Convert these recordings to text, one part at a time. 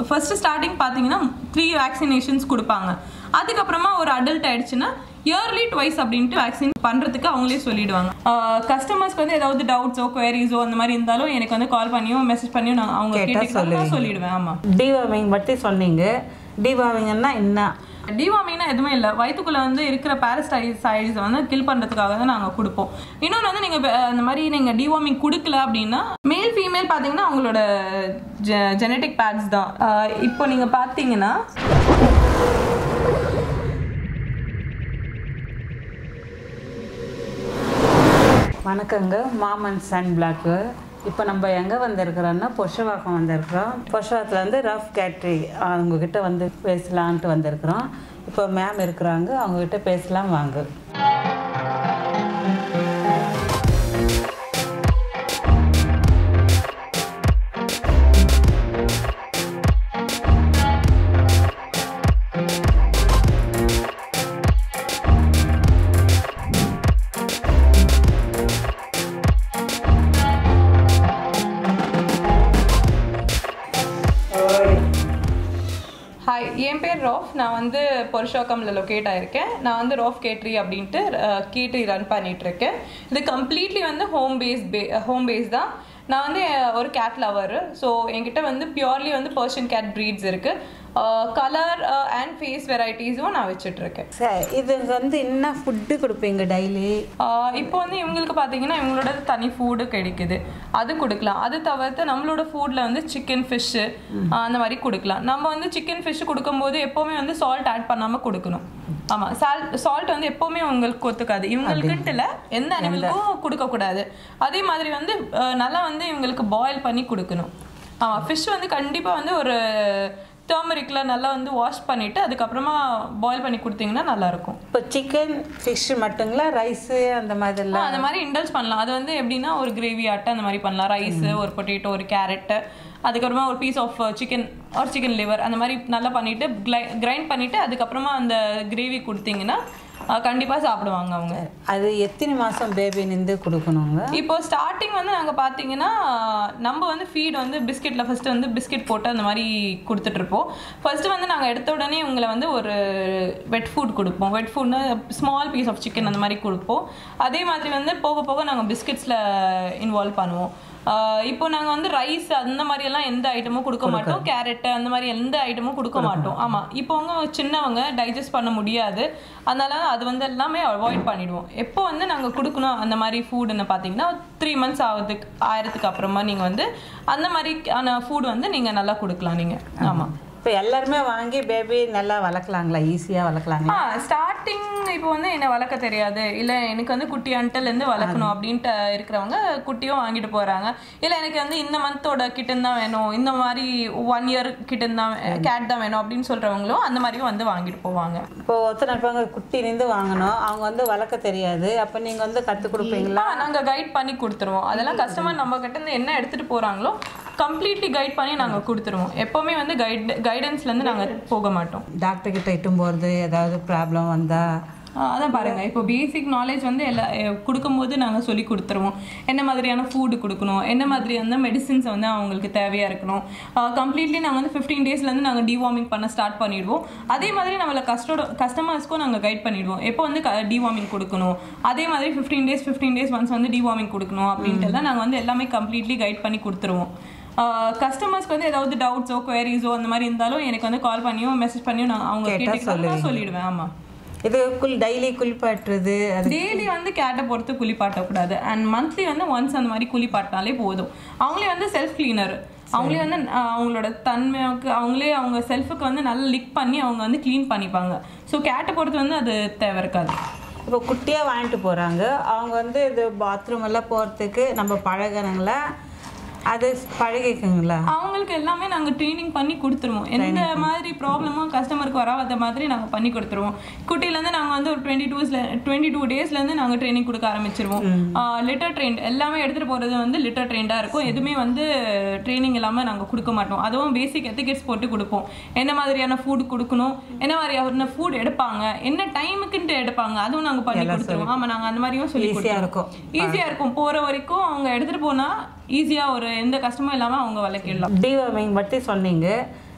First starting பார்த்தீங்கன்னா three vaccinations கொடுப்பாங்க அதுக்கப்புறமா ஒரு அடல்ட் ஆயிடுச்சுன்னா இயர்லி ட்வைஸ் அப்படின்ட்டு வேக்சின் பண்ணுறதுக்கு அவங்களே சொல்லிடுவாங்க கஸ்டமர்ஸ்க்கு வந்து ஏதாவது டவுட்ஸோ குவரிஸோ அந்த மாதிரி இருந்தாலும் எனக்கு வந்து கால் பண்ணியோ மெசேஜ் பண்ணியோ நான் அவங்க கேட்டா கேட்டுக்கிட்டாலும் நான் சொல்லுவீங்க. சொல்லிடுவேன் ஆமாம் டிவார்மிங் பற்றி சொன்னீங்க டிவார்மிங்னா என்ன டிவாமிங்னா எதுவுமே இல்லை வயிற்றுக்குள்ள வந்து இருக்கிற பாரஸ்டைசைட்ஸ் வந்து கில் பண்ணுறதுக்காக தான் நாங்கள் கொடுப்போம் இன்னொன்று வந்து நீங்கள் அந்த மாதிரி நீங்கள் டிவார்மிங் கொடுக்கல அப்படின்னா மேல் ஃபீமேல் பார்த்தீங்கன்னா அவங்களோட ஜெனட்டிக் பேட்ஸ் தான் அஹ் இப்போ நீங்கள் பார்த்தீங்கன்னா வணக்கங்க மாமன் சன் பிளாக்கு இப்போ நம்ம எங்கே வந்திருக்கிறோன்னா பொஷவாக்கம் வந்திருக்கிறோம் பொஷவாக்கத்தில் வந்து ரஃப் கேட்ரி அவங்கக்கிட்ட வந்து பேசலான்ட்டு வந்திருக்கிறோம் இப்போ மேம் இருக்கிறாங்க அவங்கக்கிட்ட பேசலாம் வாங்க ஹாய் என் பேர் ராஃப் நான் வந்து பொருஷோக்கமில் லொக்கேட் ஆயிருக்கேன் நான் வந்து ராஃப் கேட்ரி அப்படின்ட்டு கேட்ரி ரன் பண்ணிட்டு இருக்கேன் இது கம்ப்ளீட்லி வந்து ஹோம் பேஸ் பே ஹோம் பேஸ் தான் நான் வந்து அஹ், ஒரு கேட் லவர் ஸோ என்கிட்ட வந்து பியூர்லி வந்து பர்ஷியன் கேட் ப்ரீட்ஸ் இருக்குது கலர் அண்ட் ஃபேஸ் வெரைட்டிஸும் நான் வச்சுட்டு இருக்கேன் சார் இது வந்து என்ன ஃபுட்டு கொடுப்பீங்க டெய்லி ஆஹ் இப்போ வந்து இவங்களுக்கு பார்த்தீங்கன்னா இவங்களோட தனி ஃபுட்டு கிடைக்குது அது கொடுக்கலாம் அது தவிர்த்து நம்மளோட ஃபுட்டில் வந்து சிக்கன் ஃபிஷ்ஷு அந்த மாதிரி கொடுக்கலாம் நம்ம வந்து சிக்கன் ஃபிஷ் கொடுக்கும்போது எப்போவுமே வந்து சால்ட் ஆட் பண்ணாமல் கொடுக்கணும் ஆமாம் சால்ட் சால்ட் வந்து எப்போவுமே உங்களுக்கு ஒத்துக்காது இவங்களுக்குன்ட்டு இல்லை எந்த அனிமலுக்கும் கொடுக்கக்கூடாது அதே மாதிரி வந்து ஆஹ் நல்லா வந்து இவங்களுக்கு பாயில் பண்ணி கொடுக்கணும் ஆமாம் ஃபிஷ் வந்து கண்டிப்பாக வந்து ஒரு டர்மரிக்கில் நல்லா வந்து வாஷ் பண்ணிவிட்டு அதுக்கப்புறமா பாயில் பண்ணி கொடுத்தீங்கன்னா நல்லாயிருக்கும் இப்போ சிக்கன் ஃபிஷ் மட்டுங்களா ரைஸு அந்த ஆ, மாதிரிலாம் அந்த மாதிரி இண்டல்ஸ் பண்ணலாம் அது வந்து எப்படின்னா ஒரு கிரேவி ஆட்டை அந்த மாதிரி பண்ணலாம் ரைஸ் ஒரு பொட்டேட்டோ ஒரு கேரட்டு அதுக்கப்புறமா ஒரு பீஸ் ஆஃப் சிக்கன் ஒரு சிக்கன் லிவர் அந்த மாதிரி நல்லா பண்ணிட்டு கிரைண்ட் பண்ணிட்டு அதுக்கப்புறமா அந்த கிரேவி கொடுத்தீங்கன்னா ஆ, கண்டிப்பா சாப்பிடுவாங்க அவங்க அது எத்தனை மாதம் பேபி நின்று கொடுக்கணுங்க இப்போ ஸ்டார்டிங் வந்து நாங்கள் பார்த்தீங்கன்னா நம்ம வந்து ஃபீட் வந்து பிஸ்கெட்டில் ஃபஸ்ட்டு வந்து பிஸ்கெட் போட்டு அந்த மாதிரி கொடுத்துட்ருப்போம் ஃபஸ்ட்டு வந்து நாங்கள் எடுத்த உடனே உங்களை வந்து ஒரு வெட் ஃபுட் கொடுப்போம் வெட் ஃபுட்னு ஸ்மால் பீஸ் ஆஃப் சிக்கன் அந்த மாதிரி கொடுப்போம் அதே மாதிரி வந்து போக போக நாங்கள் பிஸ்கெட்ஸில் இன்வால்வ் பண்ணுவோம் ஆஹ் இப்போ நாங்கள் வந்து ரைஸ் அந்த மாதிரி எல்லாம் எந்த ஐட்டமும் கொடுக்க மாட்டோம் கேரட் அந்த மாதிரி எந்த ஐட்டமும் கொடுக்க மாட்டோம் ஆமாம் இப்போ அவங்க சின்னவங்க டைஜஸ்ட் பண்ண முடியாது அதனால அது வந்து எல்லாமே அவாய்ட் பண்ணிடுவோம் எப்போ வந்து நாங்கள் கொடுக்கணும் அந்த மாதிரி ஃபுட்னு பார்த்தீங்கன்னா த்ரீ மந்த்ஸ் ஆகுதுக்கு ஆயிரத்துக்கு அப்புறமா நீங்கள் வந்து அந்த மாதிரியான ஃபுட் வந்து நீங்கள் நல்லா கொடுக்கலாம் நீங்கள் ஆமாம் இப்போ எல்லாருமே வாங்கி பேபி நல்லா வளர்க்கலாங்களா ஈஸியாக வளர்க்கலாங்களா ஆ ஸ்டார்டிங் இப்போ வந்து என்னை வளர்க்க தெரியாது இல்லை எனக்கு வந்து குட்டி அண்டலேருந்து வளர்க்கணும் அப்படின்ட்டு இருக்கிறவங்க குட்டியும் வாங்கிட்டு போகிறாங்க இல்லை எனக்கு வந்து இந்த மந்தோட கிட்டன் தான் வேணும் இந்த மாதிரி ஒன் இயர் கிட்டன் தான் கேட் தான் வேணும் அப்படின்னு சொல்கிறவங்களும் அந்த மாதிரியும் வந்து வாங்கிட்டு போவாங்க இப்போ ஒருத்தர் இருப்பாங்க குட்டி நின்று வாங்கணும் அவங்க வந்து வளர்க்க தெரியாது அப்போ நீங்கள் வந்து கற்றுக் கொடுப்பீங்களா நாங்கள் கைட் பண்ணி கொடுத்துருவோம் அதெல்லாம் கஸ்டமர் நம்ம கிட்ட இருந்து என்ன எடுத்துகிட்டு போகிறாங்களோ கம்ப்ளீட்லி கைட் பண்ணி நாங்கள் கொடுத்துருவோம் எப்போவுமே வந்து கைட் கைடன்ஸ்லேருந்து நாங்கள் போக மாட்டோம் டாக்டர் கிட்ட இட்டும் போகிறது ஏதாவது ப்ராப்ளம் வந்தால் ஆ, அதான் பாருங்க இப்போ பேசிக் நாலேஜ் வந்து எல்லா எ- கொடுக்கும்போது நாங்கள் சொல்லி கொடுத்துருவோம் என்ன மாதிரியான ஃபுட்டு கொடுக்கணும் என்ன மாதிரியான மெடிசின்ஸ் வந்து அவங்களுக்கு தேவையாக இருக்கணும் கம்ப்ளீட்லி நாங்கள் வந்து ஃபிஃப்டீன் டேஸ்லேருந்து நாங்கள் டிவார்மிங் பண்ண ஸ்டார்ட் பண்ணிடுவோம் அதே மாதிரி நம்மளை கஸ்டோட கஸ்டமர்ஸ்க்கும் நாங்கள் கைட் பண்ணிடுவோம் எப்போ வந்து டிவார்மிங் கொடுக்கணும் அதே மாதிரி fifteen days fifteen days once வந்து டிவார்மிங் கொடுக்கணும் அப்படின்ட்டு எல்லாம் நாங்கள் வந்து எல்லாமே கம்ப்ளீட்லி கைட் பண்ணி கொடுத்துருவோம் கஸ்டமர்ஸ்க்கு வந்து ஏதாவது டவுட்ஸோ குவரிஸோ அந்த மாதிரி இருந்தாலும் எனக்கு வந்து கால் பண்ணியோ மெசேஜ் பண்ணியோ நான் அவங்க கேட்டா கேட்டுக்கிட்டாலும் நான் சொல்லிடுவேன் ஆமாம் இது குள் டெய்லி குளிப்பாட்டுறது அது டெய்லி வந்து கேட்டை பொறுத்து குளிப்பாட்டக்கூடாது அண்ட் மந்த்லி வந்து ஒன்ஸ் அந்த மாதிரி குளிப்பாட்டினாலே போதும் அவங்களே வந்து செல்ஃப் கிளீனர் அவங்களே வந்து அஹ், அவங்களோட தன்மைக்கு அவங்களே அவங்க செல்ஃபுக்கு வந்து நல்லா லிக் பண்ணி அவங்க வந்து க்ளீன் பண்ணிப்பாங்க ஸோ கேட்டை பொறுத்து வந்து அது தேவை இருக்காது இப்போ குட்டியாக வாங்கிட்டு போகிறாங்க அவங்க வந்து இது பாத்ரூம் எல்லாம் போகிறதுக்கு நம்ம பழகணுங்களா அது பழகிக்குங்களா அவங்களுக்கு எல்லாமே நாங்கள் ட்ரைனிங் பண்ணி கொடுத்துருவோம் எந்த மாதிரி ப்ராப்ளமும் கஸ்டமருக்கு வராத மாதிரி நாங்கள் பண்ணி கொடுத்துருவோம் குட்டிலேருந்து நாங்கள் வந்து ஒரு டுவெண்ட்டி டூஸ்ல டுவெண்ட்டி டூ டேஸ்லேருந்து நாங்கள் ட்ரைனிங் கொடுக்க ஆரம்பிச்சிருவோம் லிட்டர் ட்ரெயின் எல்லாமே எடுத்துகிட்டு போகிறது வந்து லிட்டர் ட்ரெயின்டாக இருக்கும் எதுவுமே வந்து ட்ரைனிங் இல்லாமல் நாங்கள் கொடுக்க மாட்டோம் அதுவும் பேசிக் எத்திகெட்ஸ் போட்டு கொடுப்போம் என்ன மாதிரியான ஃபுட் கொடுக்கணும் என்ன மாதிரியான ஃபுட் எடுப்பாங்க என்ன டைமுக்குன்ட்டு எடுப்பாங்க அதுவும் நாங்கள் பண்ணி கொடுத்துருவோம் ஆமாம் நாங்கள் அந்த மாதிரியும் சொல்லி ஈஸியாக இருக்கும் ஈஸியாக இருக்கும் போகிற வரைக்கும் அவங்க எடுத்துகிட்டு போனால் ஈஸியாக ஒரு எந்த கஷ்டமும் இல்லாமல் அவங்க வளர்க்கிடலாம் டிவார்மிங் பற்றி சொன்னீங்க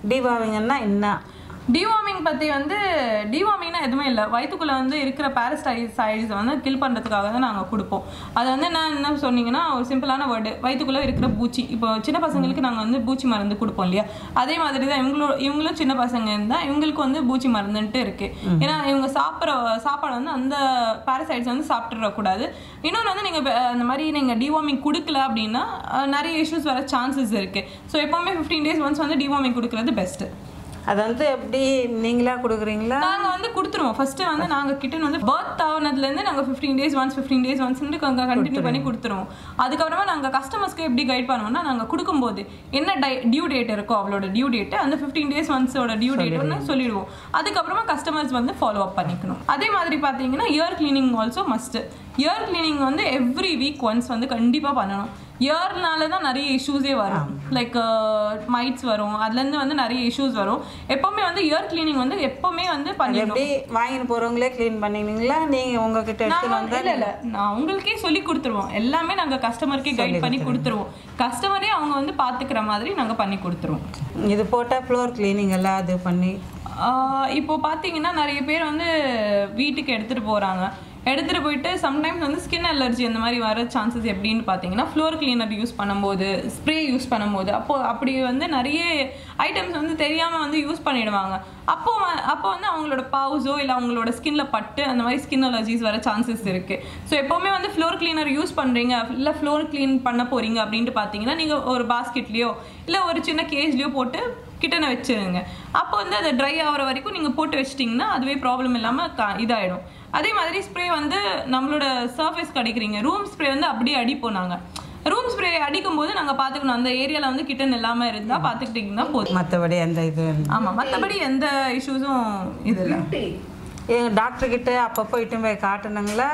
டிவாவிங்கன்னா என்ன டிவார்மிங் பற்றி வந்து டிவார்மிங்னா எதுவுமே இல்லை வயிற்றுக்குள்ளே வந்து இருக்கிற பாரஸ்டைசைட்ஸ் வந்து கில் பண்ணுறதுக்காக தான் நாங்கள் கொடுப்போம் அது வந்து என்ன என்ன சொன்னீங்கன்னா ஒரு சிம்பிளான வேர்டு வயிற்றுக்குள்ளே இருக்கிற பூச்சி இப்போ சின்ன பசங்களுக்கு நாங்கள் வந்து பூச்சி மருந்து கொடுப்போம் இல்லையா அதே மாதிரி தான் இவங்களோ இவங்களும் சின்ன பசங்க இருந்தால் இவங்களுக்கு வந்து பூச்சி மருந்துன்ட்டு இருக்கு ஏன்னா இவங்க சாப்பிட்ற சாப்பாடு வந்து அந்த பாரசைட்ஸ் வந்து சாப்பிட்றக்கூடாது இன்னொன்று வந்து நீங்கள் அந்த மாதிரி நீங்கள் டிவார்மிங் கொடுக்கல அப்படின்னா அஹ், நிறைய இஷ்யூஸ் வர சான்சஸ் இருக்குது ஸோ எப்போவுமே ஃபிஃப்டீன் டேஸ் ஒன்ஸ் வந்து டிவார்மிங் கொடுக்குறது பெஸ்ட்டு அது வந்து எப்படி நீங்களா கொடுக்குறீங்களா நாங்க வந்து கொடுத்துருவோம் ஃபர்ஸ்ட் வந்து நாங்க கிட்டன் வந்து பர்த் ஆனதுல இருந்து நாங்க 15 days once 15 days once continue பண்ணி கொடுத்துருவோம் அதுக்கப்புறமா நாங்க கஸ்டமர்ஸ்க்கு எப்படி கைட் பண்ணுவோம்னா நாங்க கொடுக்கும்போது என்ன டியூ டேட் இருக்கோ அவளோட டியூ டேட் அந்த 15 டேஸ் ஒன்ஸோட டியூ டேட்னு சொல்லிடுவோம் அதுக்கப்புறமா கஸ்டமர்ஸ் வந்து ஃபாலோ அப் பண்ணிக்கணும் அதே மாதிரி பாத்தீங்கன்னா ear cleaning also must ear cleaning வந்து எவ்ரி வீக் ஒன்ஸ் வந்து கண்டிப்பா பண்ணணும் இயர்னால தான் நிறைய இஷ்யூஸே வரும் லைக் மைட்ஸ் வரும் அதுலேருந்து வந்து நிறைய இஷ்யூஸ் வரும் எப்பவுமே வந்து இயர் கிளீனிங் வந்து எப்பவுமே வந்து பண்ணிடணும் எப்படி வாங்கிட்டு போறவங்களே க்ளீன் பண்ணினீங்களா நீங்க உங்ககிட்ட எடுத்துன்னு நாங்க- இல்ல இல்ல நான் உங்களுக்கே சொல்லி கொடுத்துருவோம் எல்லாமே நாங்க கஸ்டமருக்கே கைட் பண்ணி கொடுத்துருவோம் கஸ்டமரே அவங்க வந்து பாத்துக்கிற மாதிரி நாங்க பண்ணி கொடுத்துருவோம் இது போட்டா ஃப்ளோர் க்ளீனிங் எல்லாம் அது பண்ணி ஆஹ் இப்போ பாத்தீங்கன்னா நிறைய பேர் வந்து வீட்டுக்கு எடுத்துட்டு போறாங்க எடுத்துட்டு போயிட்டு சம்டைம்ஸ் வந்து ஸ்கின் அலர்ஜி அந்த மாதிரி வர சான்சஸ் எப்படின்னு பார்த்தீங்கன்னா ஃப்ளோர் கிளீனர் யூஸ் பண்ணும்போது ஸ்ப்ரே யூஸ் பண்ணும்போது அப்போ அப்படி வந்து நிறைய ஐட்டம்ஸ் வந்து தெரியாம வந்து யூஸ் பண்ணிடுவாங்க அப்போ வ- அப்போ வந்து அவங்களோட பவுஸோ இல்லை அவங்களோட ஸ்கின்ல பட்டு அந்த மாதிரி ஸ்கின் அலர்ஜிஸ் வர சான்சஸ் இருக்கு ஸோ எப்போவுமே வந்து ஃப்ளோர் கிளீனர் யூஸ் பண்றீங்க இல்லை ஃப்ளோர் க்ளீன் பண்ண போறீங்க அப்படின்ட்டு பார்த்தீங்கன்னா நீங்க ஒரு பாஸ்கெட்லயோ இல்லை ஒரு சின்ன கேஜ்லயோ போட்டு கிட்டனை வச்சிருங்க அப்போ வந்து அது ட்ரை ஆகிற வரைக்கும் நீங்கள் போட்டு வச்சிட்டிங்கன்னா அதுவே ப்ராப்ளம் இல்லாமல் க இதாகிடும் அதே மாதிரி ஸ்ப்ரே வந்து நம்மளோட சர்ஃபேஸ்க்கு அடிக்கிறீங்க ரூம் ஸ்ப்ரே வந்து அப்படியே அடிப்போம் நாங்கள் ரூம் ஸ்ப்ரே அடிக்கும் போது நாங்கள் பார்த்துக்கணும் அந்த ஏரியாவில் வந்து கிட்டன் இல்லாமல் இருந்தால் பார்த்துக்கிட்டிங்கன்னா போதும் மற்றபடி அந்த இது ஆமாம் மற்றபடி எந்த இஷ்யூஸும் இது இல்லை எங்க டாக்டர் கிட்ட அப்பப்போ இட்டு போய் காட்டணுங்களா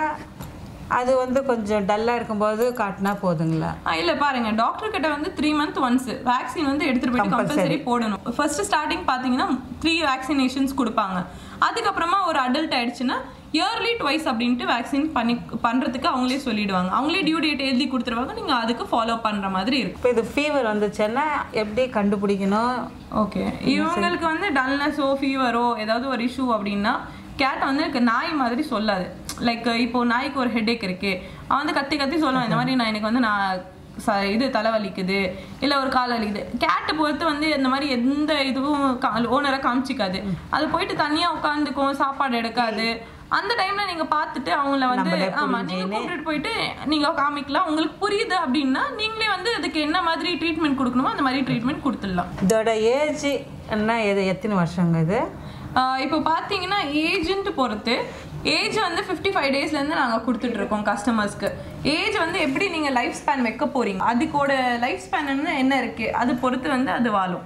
அது வந்து கொஞ்சம் டல்லா இருக்கும்போது காட்டினா போதுங்களா ஆ, இல்ல பாருங்க டாக்டர் கிட்ட வந்து த்ரீ மந்த் ஒன்ஸ் வேக்சின் வந்து எடுத்துட்டு போயிட்டு கம்பல்சரி போடணும் ஃபர்ஸ்ட் ஸ்டார்டிங் பாத்தீங்கன்னா த்ரீ வேக்சினேஷன்ஸ் கொடுப்பாங்க அதுக்கப்புறமா ஒரு அடல்ட் ஆயிடுச்சுன்னா இயர்லி ட்வைஸ் அப்படின்ட்டு வேக்சின் பண்ணி பண்றதுக்கு அவங்களே சொல்லிடுவாங்க அவங்களே டியூ டேட் எழுதி கொடுத்துருவாங்க நீங்க அதுக்கு ஃபாலோ பண்ற மாதிரி இருக்கும் இப்போ இது ஃபீவர் வந்துச்சுன்னா எப்படி கண்டுபிடிக்கணும் ஓகே இவங்களுக்கு வந்து டல்னஸோ ஃபீவரோ ஏதாவது ஒரு இஷ்யூ அப்படின்னா கேட் வந்து எனக்கு நாய் மாதிரி சொல்லாது லைக் இப்போ நாய்க்கு ஒரு ஹெட்டேக் இருக்கு அவன் வந்து கத்தி கத்தி சொல்லுவான் இந்த மாதிரி நான் எனக்கு வந்து நான் ச இது தலைவலிக்குது இல்லை ஒரு கால் வலிக்குது கேட்டை பொறுத்து வந்து இந்த மாதிரி எந்த இதுவும் ஓனரை காமிச்சிக்காது அது போயிட்டு தனியாக உட்காந்துக்கும் சாப்பாடு எடுக்காது அந்த டைம்ல நீங்க பார்த்துட்டு அவங்கள வந்து ஆமா நீங்க கூப்பிட்டுட்டு போயிட்டு நீங்க காமிக்கலாம் உங்களுக்கு புரியுது அப்படின்னா நீங்களே வந்து அதுக்கு என்ன மாதிரி ட்ரீட்மெண்ட் கொடுக்கணுமோ அந்த மாதிரி ட்ரீட்மெண்ட் கொடுத்துடலாம் இதோட ஏஜ் என்ன எது எத்தனை வருஷங்க இது ஆஹ் இப்போ பார்த்தீங்கன்னா ஏஜென்ட் பொறுத்து ஏஜ் வந்து ஃபிஃப்டி ஃபைவ் டேஸ்லேருந்து நாங்கள் கொடுத்துட்ருக்கோம் கஸ்டமர்ஸ்க்கு ஏஜ் வந்து எப்படி நீங்கள் லைஃப் ஸ்பேன் வைக்க போறீங்க அதுக்கோட லைஃப் ஸ்பேன் என்ன இருக்குது அது பொறுத்து வந்து அது வாழும்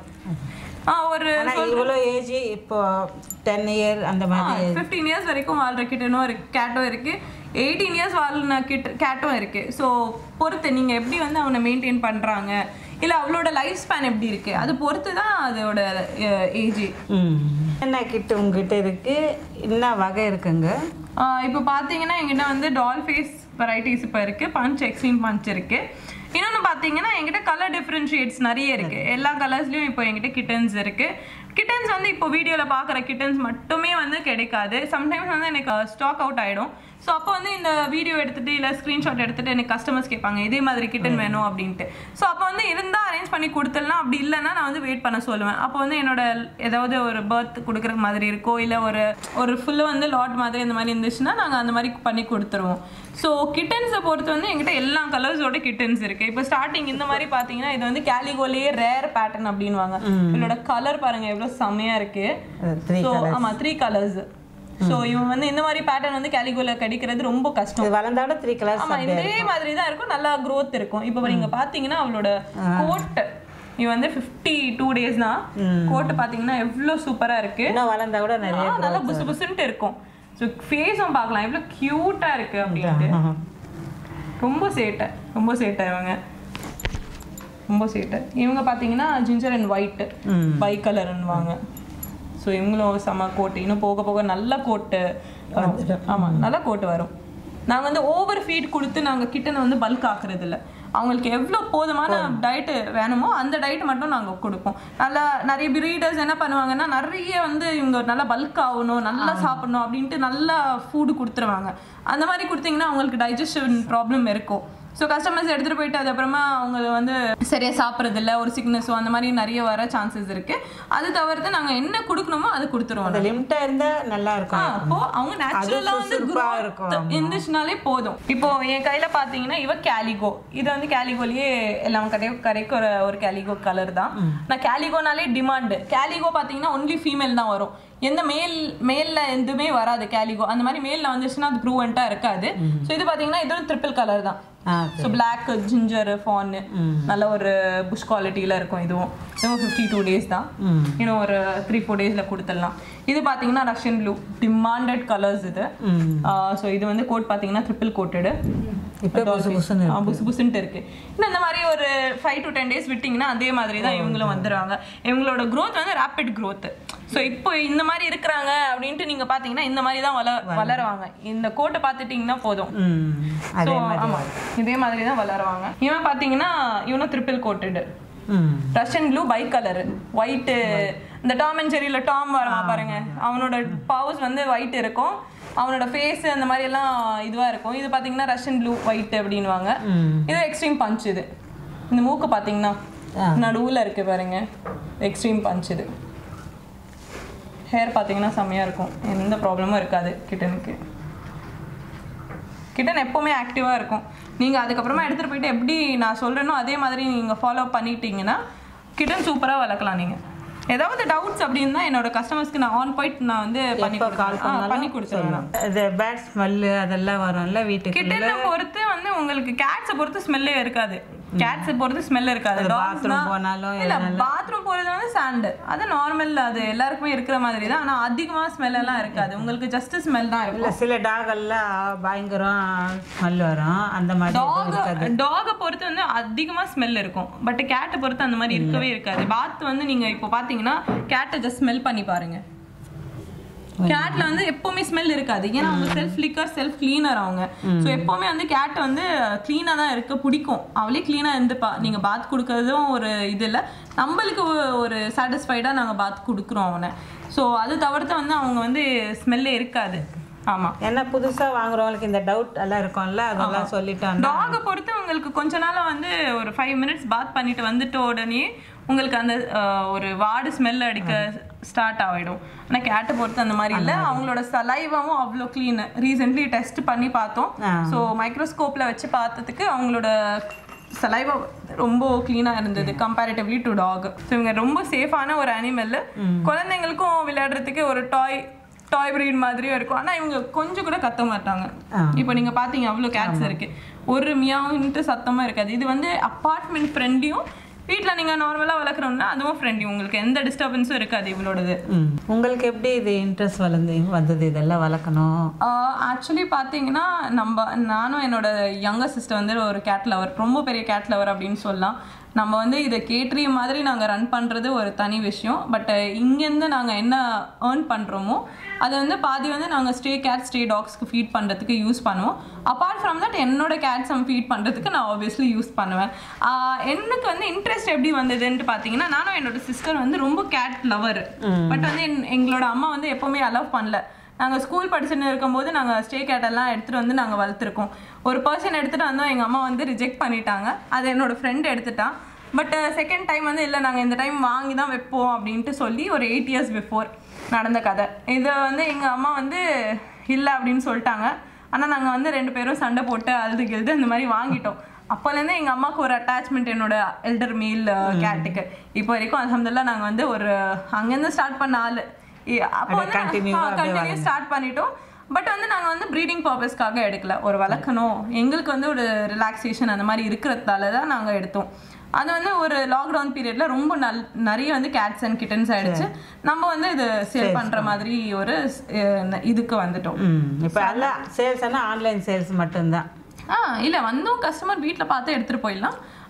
ஆஹ் ஒரு ஆனால் இவ்வளோ ஏஜ் இப்போ டென் இயர் அந்த மாதிரி ஃபிஃப்டீன் இயர்ஸ் வரைக்கும் வாழ்ற கிட்டனும் இருக்கு கேட்டும் இருக்கு எயிட்டீன் இயர்ஸ் வாழ்ன கிட்ட கேட்டும் இருக்கு ஸோ பொறுத்து நீங்கள் எப்படி வந்து அவனை மெயின்டைன் பண்ணுறாங்க இல்லை அவளோட லைஃப் ஸ்பேன் எப்படி இருக்கு அது பொறுத்து தான் அதோட ஏஜ் ம் என்ன கிட்ட உங்ககிட்ட இருக்கு என்ன வகை இருக்குங்க இப்போ பார்த்தீங்கன்னா எங்கிட்ட வந்து டால் ஃபேஸ் வெரைட்டிஸ் இப்போ இருக்கு பஞ்ச் எக்ஸ்ட்ரீம் பஞ்ச் இருக்கு இன்னொன்று பார்த்தீங்கன்னா எங்கிட்ட கலர் டிஃப்ரென்ஷியேட்ஸ் நிறைய இருக்கு எல்லா கலர்ஸ்லையும் இப்போ எங்கிட்ட கிட்டன்ஸ் இருக்கு கிட்டன்ஸ் வந்து இப்போ வீடியோவில் பார்க்குற கிட்டன்ஸ் மட்டுமே வந்து கிடைக்காது சம்டைம்ஸ் வந்து எனக்கு ஸ்டாக் அவுட் ஆகிடும் ஸோ அப்போ வந்து இந்த வீடியோ எடுத்துட்டு இல்லை ஸ்க்ரீன்ஷாட் எடுத்துட்டு எனக்கு கஸ்டமர்ஸ் கேட்பாங்க இதே மாதிரி கிட்டன் வேணும் அப்படின்ட்டு ஸோ அப்போ வந்து இருந்தால் அரேஞ்ச் பண்ணி கொடுத்துடலாம் அப்படி இல்லைன்னா நான் வந்து வெயிட் பண்ண சொல்லுவேன் அப்போ வந்து என்னோட ஏதாவது ஒரு பர்த் கொடுக்குற மாதிரி இருக்கோ இல்லை ஒரு ஒரு ஃபுல்லு வந்து லாட் மாதிரி இந்த மாதிரி இருந்துச்சுன்னா நாங்கள் அந்த மாதிரி பண்ணி கொடுத்துருவோம் ஸோ கிட்டன்ஸை பொறுத்து வந்து எங்கிட்ட எல்லா கலர்ஸோட கிட்டன்ஸ் இருக்கு இப்போ ஸ்டார்டிங் இந்த மாதிரி பார்த்தீங்கன்னா இது வந்து கேலிகோலேயே ரேர் பேட்டர்ன் அப்படின்வாங்க இதோட கலர் பாருங்க எவ்வளோ செம்மையா இருக்கு த்ரீ ஸோ ஆமாம் த்ரீ கலர்ஸ் ஸோ இவன் வந்து இந்த மாதிரி பேட்டர்ன் வந்து கேலிகோல கிடைக்கிறது ரொம்ப கஷ்டம் இது வளர்ந்தாலும் த்ரீ கலர்ஸ் ஆமா இதே மாதிரி தான் இருக்கும் நல்லா growth இருக்கும் இப்போ நீங்க பாத்தீங்கன்னா அவளோட கோட் இது வந்து 52 டூ டேஸ் தான் கோட் பாத்தீங்கன்னா எவ்வளவு சூப்பரா இருக்கு இன்னும் வளர்ந்தா கூட நிறைய ஆ, நல்லா புசு புசுன்ட்டு இருக்கும் ஸோ ஃபேஸும் பார்க்கலாம் எவ்வளவு கியூட்டா இருக்கு அப்படின்ட்டு ரொம்ப சேட்டை ரொம்ப சேட்டை இவங்க ரொம்ப சேட்டை இவங்க பாத்தீங்கன்னா ஜிஞ்சர் அண்ட் ஒயிட் பை கலர்னுவாங்க ஸோ இவங்களும் செம கோட்டு இன்னும் போக போக நல்ல கோட்டு ஆமா நல்ல கோட்டு வரும் நாங்க வந்து ஓவர் ஃபீட் கொடுத்து நாங்க கிட்டனை வந்து பல்க் ஆக்குறது இல்ல அவங்களுக்கு எவ்வளோ போதுமான டயட்டு வேணுமோ அந்த டயட் மட்டும் நாங்கள் கொடுப்போம் நல்லா நிறைய பிரீடர்ஸ் என்ன பண்ணுவாங்கன்னா நிறைய வந்து இவங்க நல்லா பல்க் ஆகணும் நல்லா சாப்பிடணும் அப்படின்ட்டு நல்லா ஃபுட்டு கொடுத்துருவாங்க அந்த மாதிரி கொடுத்தீங்கன்னா அவங்களுக்கு டைஜஷன் ப்ராப்ளம் இருக்கும் ஸோ கஸ்டமர்ஸ் எடுத்துகிட்டு போயிட்டு அது அப்புறமா அவங்க வந்து சரியாக சாப்பிட்றது இல்ல ஒரு சிக்னஸோ அந்த மாதிரி நிறைய வர சான்சஸ் இருக்கு அது தவிர்த்து நாங்கள் என்ன கொடுக்கணுமோ அது கொடுத்துருவோம் அது லிமிட்டாக இருந்தால் நல்லா ஆ, இருக்கும் அப்போ அவங்க நேச்சுரலா வந்து சுறுசுறுப்பா growth இருக்கும். இருந்துச்சுனாலே போதும் இப்போ என் கையில பாத்தீங்கன்னா இவ கேலிகோ இது வந்து கேலிகோலயே எல்லாம் கடை கரைக்கு ஒரு ஒரு கேலிகோ கலர் தான் நான் கேலிகோனாலே டிமாண்ட் கேலிகோ பாத்தீங்கன்னா ஒன்லி ஃபீமேல் தான் வரும் எந்த மேல் மேல்ல எதுவுமே வராது கேலிகோ அந்த மாதிரி மேல்ல வந்துச்சுன்னா அது ப்ரூவெண்டா இருக்காது ஸோ இது பாத்தீங்கன்னா இது ட்ரிபிள் கலர் தான் ஆ ஸோ பிளாக் ஜிஞ்சர் ஃபான் நல்ல ஒரு புஷ் குவாலிட்டியில இருக்கும் இதுவும் இதுவும் ஃபிஃப்டி டூ டேஸ் தான் ம் இன்னும் ஒரு த்ரீ ஃபோர் டேஸில் கொடுத்துடலாம் இது பார்த்தீங்கன்னா ரஷ்யன் ப்ளூ டிமாண்டட் கலர்ஸ் இது ம் ஸோ இது வந்து கோட் பார்த்தீங்கன்னா ட்ரிபிள் கோட்டடு இப்போ புசு புசுன்னு புசு புசுன்ட்டு இருக்கு இன்னும் இந்த மாதிரி ஒரு ஃபைவ் டு டென் டேஸ் விட்டிங்கன்னா அதே மாதிரி தான் இவங்களும் வந்துடுவாங்க இவங்களோட growth வந்து ரேபிட் growth ஸோ இப்போ இந்த மாதிரி இருக்கிறாங்க அப்படின்ட்டு நீங்க பார்த்தீங்கன்னா இந்த மாதிரி தான் வள வளருவாங்க இந்த கோட்டை பார்த்துட்டிங்கன்னா போதும் ம் அதே So, மாதிரி ஆமா இதே மாதிரி தான் வளருவாங்க இவன் பார்த்தீங்கன்னா இவனும் ட்ரிபிள் கோட்டடு ம் Russian blue bi colour white இந்த டாம் அண்ட் ஜெரியில டாம் வரமா பாருங்க அவனோட பவுஸ் வந்து ஒயிட் இருக்கும் அவனோட ஃபேஸ் அந்த மாதிரி எல்லாம் இதுவா இருக்கும் இது பாத்தீங்கன்னா ரஷ்யன் ப்ளூ ஒயிட் அப்படின்வாங்க ம் இது எக்ஸ்ட்ரீம் பஞ்ச் இது இந்த மூக்கு பாத்தீங்கன்னா ஆ. நடுவுல இருக்கு பாருங்க எக்ஸ்ட்ரீம் பஞ்ச் இது ஹேர் பாத்தீங்கன்னா செம்மையா இருக்கும் எந்த ப்ராப்ளமும் இருக்காது கிட்டனுக்கு கிட்டன் எப்போவுமே ஆக்டிவாக இருக்கும் நீங்கள் அதுக்கப்புறமா எடுத்துகிட்டு போயிட்டு எப்படி நான் சொல்கிறேனோ அதே மாதிரி நீங்கள் ஃபாலோ பண்ணிட்டீங்கன்னா கிட்டன் சூப்பராக வளர்க்கலாம் நீங்கள் ஏதாவது டவுட்ஸ் அப்படின்னா என்னோட கஸ்டமர்ஸ்க்கு நான் ஆன் பாயிண்ட் நான் வந்து பண்ணி எப்போ கால் கொடுத்துருவேன் பண்ணி கொடுத்துருவேன் இது பேட் ஸ்மெல்லு அதெல்லாம் வரும்ல வீட்டுக்கு கிட்டனை பொறுத்து வந்து உங்களுக்கு கேட்ஸை பொறுத்து ஸ்மெல்லே இருக்காது கேட்ஸை பொறுத்து ஸ்மெல் இருக்காது அது Dogs bathroom தான்- போனாலும் இல்ல பாத்ரூம் போறது வந்து சாண்டு அது நார்மல் அது எல்லாருக்குமே இருக்கிற மாதிரி தான் ஆனா அதிகமா ஸ்மெல் எல்லாம் இருக்காது உங்களுக்கு ஜஸ்ட் ஸ்மெல் தான் இருக்கும் இல்லை சில டாக் எல்லாம் பயங்கரம் ஸ்மெல் வரும் அந்த மாதிரி எதுவும் இருக்காது டாக் டாகை பொறுத்து வந்து அதிகமா ஸ்மெல் இருக்கும் பட் கேட்டை பொறுத்து அந்த மாதிரி இருக்கவே இருக்காது பாத் வந்து நீங்க இப்போ பாத்தீங்கன்னா கேட்டை ஜஸ்ட் ஸ்மெல் பண்ணி பாருங்க கேட்ல வந்து எப்பவுமே ஸ்மெல் இருக்காது ஏன்னா அவங்க செல்ஃப் லிக்கர் செல்ஃப் கிளீனர் அவங்க ஸோ எப்பவுமே வந்து கேட் வந்து க்ளீனாக தான் இருக்க பிடிக்கும் அவளே க்ளீனாக இருந்துப்பா நீங்க பாத் கொடுக்கறதும் ஒரு இது இல்லை நம்மளுக்கு ஒ- ஒரு சாட்டிஸ்ஃபைடாக நாங்கள் பாத் கொடுக்குறோம் அவனை ஸோ அது தவிர்த்து வந்து அவங்க வந்து ஸ்மெல்லே இருக்காது ஆமா ஏன்னா புதுசா வாங்குறவங்களுக்கு இந்த டவுட் எல்லாம் இருக்கும்ல அதெல்லாம் சொல்லிட்டோம்னா டாகை பொறுத்து உங்களுக்கு கொஞ்ச நாளா வந்து ஒரு ஃபைவ் மினிட்ஸ் பாத் பண்ணிட்டு வந்துட்ட உடனே உங்களுக்கு அந்த அஹ், ஒரு வாடு ஸ்மெல் அடிக்க ஸ்டார்ட் ஆகிடும் ஆனால் கேட்டை பொறுத்து அந்த மாதிரி இல்லை அவங்களோட சலைவாவும் அவ்வளோ க்ளீன் ரீசெண்ட்லி டெஸ்ட் பண்ணி பார்த்தோம் ஆ. ஸோ மைக்ரோஸ்கோப்பில் வச்சு பார்த்ததுக்கு அவங்களோட சலைவா ரொம்ப க்ளீனாக இருந்தது கம்பேரிட்டிவ்லி டு டாக் ஸோ இவங்க ரொம்ப சேஃபான ஒரு அனிமல் குழந்தைங்களுக்கும் விளையாடுறதுக்கு ஒரு டாய் டாய் breed மாதிரியும் இருக்கும் ஆனால் இவங்க கொஞ்சம் கூட கத்த மாட்டாங்க ஆ. இப்போ நீங்க பாத்தீங்க அவ்வளோ கேட்ஸ் இருக்கு ஒரு மியாவுன்ட்டு சத்தமா இருக்காது இது வந்து அப்பார்ட்மெண்ட் ஃப்ரெண்ட்லியும் வீட்டில் நீங்க நார்மலா வளர்க்குறோம்னா அதுவும் ஃப்ரெண்ட்லி உங்களுக்கு எந்த டிஸ்டர்பன்ஸும் இருக்காது இவளோடது ம் உங்களுக்கு எப்படி இது இன்ட்ரெஸ்ட் வளர்ந்து வந்தது இதெல்லாம் வளர்க்கணும் ஆக்சுவலி பார்த்தீங்கன்னா நம்ம நானும் என்னோட யங்கர் சிஸ்டர் வந்து ஒரு கேட் லவர் ரொம்ப பெரிய கேட் லவர் அப்படின்னு சொல்லலாம் நம்ம வந்து இதை கேட்ரிய மாதிரி நாங்கள் ரன் பண்ணுறது ஒரு தனி விஷயம் பட் இங்கேருந்து நாங்கள் என்ன ஏர்ன் பண்ணுறோமோ அதை வந்து பாதி வந்து நாங்கள் ஸ்டே கேட் ஸ்டே டாக்ஸ்க்கு ஃபீட் பண்ணுறதுக்கு யூஸ் பண்ணுவோம் அப்பார்ட் ஃப்ரம் தட் என்னோட கேட்ஸ் ஃபீட் பண்ணுறதுக்கு நான் ஆப்வியஸ்லி யூஸ் பண்ணுவேன் ஆஹ் எனக்கு வந்து இன்ட்ரெஸ்ட் எப்படி வந்ததுன்ட்டு பார்த்தீங்கன்னா நானும் என்னோட சிஸ்டர் வந்து ரொம்ப கேட் லவர் பட் வந்து என்- எங்களோட அம்மா வந்து எப்போவுமே அலோவ் பண்ணல நாங்கள் ஸ்கூல் படிச்சுட்டு இருக்கும்போது நாங்கள் ஸ்டே கேட் எல்லாம் எடுத்துகிட்டு வந்து நாங்கள் வளர்த்துருக்கோம் ஒரு பர்சன் எடுத்துகிட்டு வந்தோம் எங்கள் அம்மா வந்து ரிஜெக்ட் பண்ணிட்டாங்க அது என்னோட ஃப்ரெண்ட் எடுத்துட்டான் பட் செகண்ட் டைம் வந்து இல்லை நாங்கள் இந்த டைம் வாங்கி தான் வைப்போம் அப்படின்ட்டு சொல்லி ஒரு எயிட் இயர்ஸ் பிஃபோர் நடந்த கதை இதை வந்து எங்கள் அம்மா வந்து இல்லை அப்படின்னு சொல்லிட்டாங்க ஆனால் நாங்கள் வந்து ரெண்டு பேரும் சண்டை போட்டு அழுது கிழுது இந்த மாதிரி வாங்கிட்டோம் அப்போலேருந்து எங்கள் அம்மாவுக்கு ஒரு அட்டாச்மெண்ட் என்னோட எல்டர் மீல் கேட்டுக்கு இப்போ வரைக்கும் அலமதுல்லா நாங்கள் வந்து ஒரு அங்கேருந்து ஸ்டார்ட் பண்ண ஆள் அப்போ வந்து continue-ஆ அப்படியே கண்டினியூ ஸ்டார்ட் பண்ணிட்டோம் பட் வந்து நாங்கள் வந்து ப்ரீடிங் பர்பஸ்க்காக எடுக்கல ஒரு வளர்க்கணும் எங்களுக்கு வந்து ஒரு ரிலாக்ஸேஷன் அந்த மாதிரி இருக்கிறதால தான் நாங்கள் எடுத்தோம் அது வந்து ஒரு லாக்டவுன் பீரியட்ல ரொம்ப நல் நிறைய வந்து கேட்ஸ் அண்ட் கிட்டன்ஸ் ஆயிடுச்சு நம்ம வந்து இது சேல் பண்ற மாதிரி ஒரு அஹ், இதுக்கு வந்துட்டோம் ம் இப்போ எல்லாம் சேல்ஸ்னா ஆன்லைன் சேல்ஸ் மட்டும்தான் ஆ இல்ல வந்தும் கஸ்டமர் வீட்ல பார்த்து எடுத்துட்டு போயிடலாம்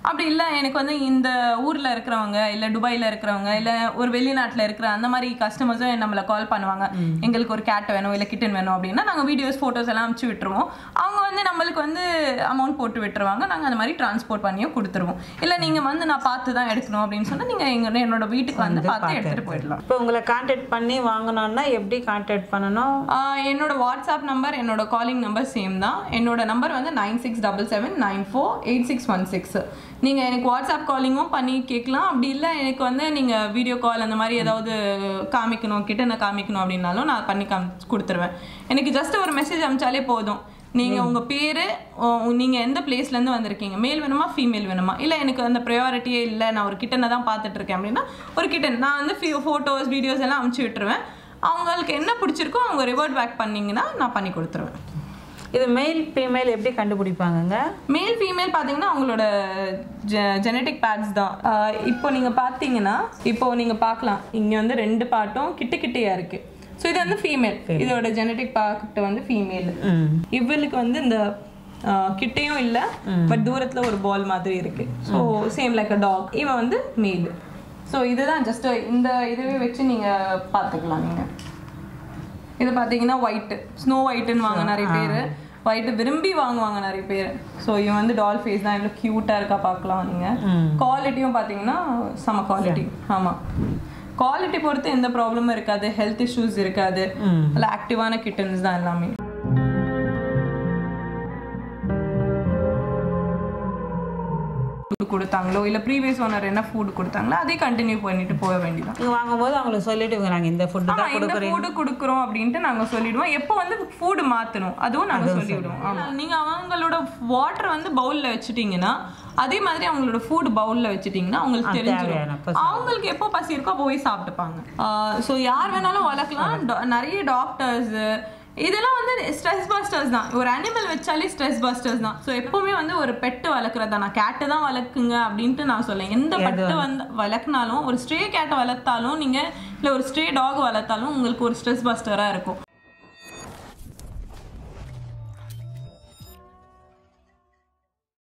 அப்படி இல்லை எனக்கு வந்து இந்த ஊரில் இருக்கிறவங்க இல்லை துபாயில் இருக்கிறவங்க இல்லை ஒரு வெளிநாட்டில் இருக்கிற அந்த மாதிரி கஸ்டமர்ஸும் நம்மளை கால் பண்ணுவாங்க எங்களுக்கு ஒரு கேட் வேணும் இல்லை கிட்டன் வேணும் அப்படின்னா நாங்கள் வீடியோஸ் ஃபோட்டோஸ் எல்லாம் அனுப்பிச்சு விட்டுருவோம் அவங்க வந்து நம்மளுக்கு வந்து அமௌண்ட் போட்டு விட்டுருவாங்க நாங்கள் அந்த மாதிரி டிரான்ஸ்போர்ட் பண்ணியும் கொடுத்துருவோம் இல்லை நீங்கள் வந்து நான் பார்த்து தான் எடுக்கணும் அப்படின்னு சொன்னால் நீங்கள் எங்க என்னோட வீட்டுக்கு வந்து பார்த்து எடுத்துகிட்டு போயிடலாம் இப்போ உங்களை காண்டாக்ட் பண்ணி வாங்கணும்னா எப்படி காண்டாக்ட் பண்ணணும் ஆஹ் என்னோட வாட்ஸ்அப் நம்பர் என்னோட காலிங் நம்பர் சேம் தான் என்னோட நம்பர் வந்து nine six double seven nine four eight six one six நீங்கள் எனக்கு வாட்ஸ்அப் காலிங்கும் பண்ணி கேட்கலாம் அப்படி இல்லை எனக்கு வந்து நீங்கள் வீடியோ கால் அந்த மாதிரி ஏதாவது காமிக்கணும் கிட்ட நான் காமிக்கணும் அப்படின்னாலும் நான் பண்ணி காமி கொடுத்துருவேன் எனக்கு ஜஸ்ட் ஒரு மெசேஜ் அனுப்பிச்சாலே போதும் நீங்கள் உங்கள் பேர் நீங்கள் எந்த பிளேஸ்லேருந்து வந்திருக்கீங்க மேல் வேணுமா ஃபீமேல் வேணுமா இல்லை எனக்கு அந்த ப்ரையாரிட்டியே இல்லை நான் ஒரு கிட்டனை தான் பார்த்துட்டு இருக்கேன் அப்படின்னா ஒரு கிட்டன் நான் வந்து ஃபோட்டோஸ் வீடியோஸ் எல்லாம் அனுப்பிச்சி விட்டுருவேன் அவங்களுக்கு என்ன பிடிச்சிருக்கோ அவங்க ரிவர்ட் பேக் பண்ணீங்கன்னா நான் பண்ணி கொடுத்துருவேன் இது மெயில் ஃபீமேல் எப்படி கண்டுபிடிப்பாங்கங்க மேல் ஃபீமேல் பார்த்தீங்கன்னா அவங்களோட ஜெனட்டிக் பேட்ஸ் தான் ஆஹ் இப்போ நீங்கள் பார்த்தீங்கன்னா இப்போ நீங்கள் பார்க்கலாம் இங்கே வந்து ரெண்டு பாட்டும் கிட்ட கிட்டையா இருக்கு ஸோ இது வந்து ஃபீமேல் இதோட ஜெனட்டிக் பார்ட் வந்து ஃபீமேல் ம் இவளுக்கு வந்து இந்த ஆஹ், கிட்டையும் இல்லை பட் தூரத்தில் ஒரு பால் மாதிரி இருக்கு so same like a dog இவன் வந்து மேல் ஸோ இதுதான் ஜஸ்ட் இந்த இதுவே வச்சு நீங்கள் பார்த்துக்கலாம் நீங்கள் இது பார்த்தீங்கன்னா ஒயிட்டு ஸ்னோ ஒயிட்டுன்னு வாங்க நிறைய பேர் ஒயிட்டு விரும்பி வாங்குவாங்க நிறைய பேர் ஸோ இவன் வந்து டால் ஃபேஸ் தான் இவ்வளோ க்யூட்டாக இருக்கா பார்க்கலாம் நீங்கள் குவாலிட்டியும் பார்த்தீங்கன்னா செம குவாலிட்டி ஆமாம் குவாலிட்டி பொறுத்து எந்த ப்ராப்ளமும் இருக்காது ஹெல்த் இஷ்யூஸ் இருக்காது நல்ல ஆக்டிவான கிட்டன்ஸ் தான் எல்லாமே food கொடுத்தாங்களோ இல்லை ப்ரீவியஸ் ஓனர் என்ன ஃபுட் கொடுத்தாங்களோ அதே கண்டினியூ பண்ணிட்டு போக வேண்டியதான் நீங்கள் வாங்கும்போது அவங்களுக்கு சொல்லிடுங்க நாங்கள் இந்த ஃபுட்டு ஆமா, தான் இந்த ஃபுட் கொடுக்குறோம் அப்படின்ட்டு நாங்க சொல்லிடுவோம் எப்போ வந்து ஃபுட் மாத்தணும் அதுவும் நாங்க சொல்லிடுவோம் ஆமா நீங்க அவங்களோட வாட்டர் வந்து பவுல்ல வச்சுட்டீங்கன்னா அதே மாதிரி அவங்களோட ஃபுட் பவுல்ல வச்சுட்டீங்கன்னா அவங்களுக்கு தெரிஞ்சிடும் தேவையான அவங்களுக்கு எப்போ பசி இருக்கோ அப்போ போய் சாப்பிட்டுப்பாங்க ஸோ யார் வேணாலும் வளர்க்கலாம் Do- நிறைய டாக்டர்ஸ் இதெல்லாம் வந்து ஸ்ட்ரெஸ் பஸ்டர்ஸ் தான் ஒரு அனிமல் வச்சாலே ஸ்ட்ரெஸ் பஸ்டர்ஸ் தான் ஸோ எப்பவுமே வந்து ஒரு பெட்டு வளர்க்குறதா நான் கேட்டு தான் வளர்க்குங்க அப்படின்ட்டு நான் சொல்லேன் எந்த பெட்டு வந்து வளர்க்குனாலும் ஒரு ஸ்ட்ரே கேட்டை வளர்த்தாலும் நீங்க இல்லை ஒரு ஸ்ட்ரே டாக் வளர்த்தாலும் உங்களுக்கு ஒரு ஸ்ட்ரெஸ் பஸ்டராக இருக்கும்